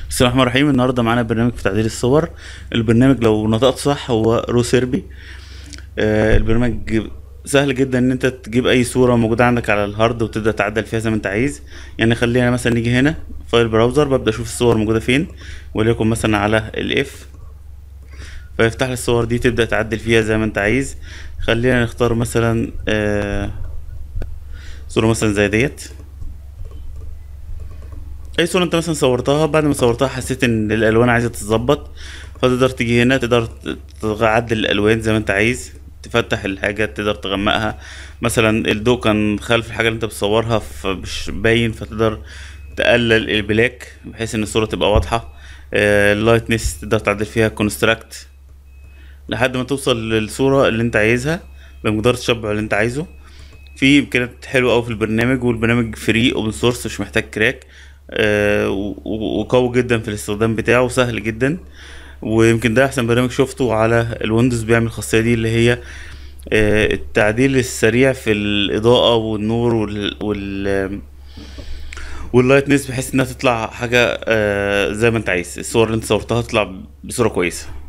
بسم الله الرحمن الرحيم النهارده معانا برنامج في تعديل الصور البرنامج لو نطقت صح هو رو سيربي آه البرنامج سهل جدا ان انت تجيب اي صوره موجوده عندك على الهارد وتبدا تعدل فيها زي ما انت عايز يعني خلينا مثلا نيجي هنا فايل براوزر ببدا اشوف الصور موجوده فين وليكن مثلا على الاف فيفتح لي الصور دي تبدا تعدل فيها زي ما انت عايز خلينا نختار مثلا آه صوره مثلا زي ديت اي صورة انت مثلا صورتها بعد ما صورتها حسيت ان الالوان عايزة تتظبط فتقدر تيجي هنا تقدر ت- تعدل الالوان زي ما انت عايز تفتح الحاجة تقدر تغمقها مثلا الضوء كان خلف الحاجة اللي انت بتصورها فمش باين فتقدر تقلل البلاك بحيث ان الصورة تبقى واضحة اللايتنس تقدر تعدل فيها كونستراكت لحد ما توصل للصورة اللي انت عايزها بمقدار التشبع اللي انت عايزه في امكانيات حلوه قوي في البرنامج والبرنامج فري اوبن سورس مش محتاج كراك آه، و- و- وقوي جدا في الاستخدام بتاعه وسهل جدا ويمكن ده احسن برنامج شفته على الويندوز بيعمل الخاصيه دي اللي هي آه، التعديل السريع في الاضاءه والنور وال, وال واللايتنس بحيث انها تطلع حاجه آه، زي ما انت عايز الصور اللي انت صورتها تطلع بصوره كويسه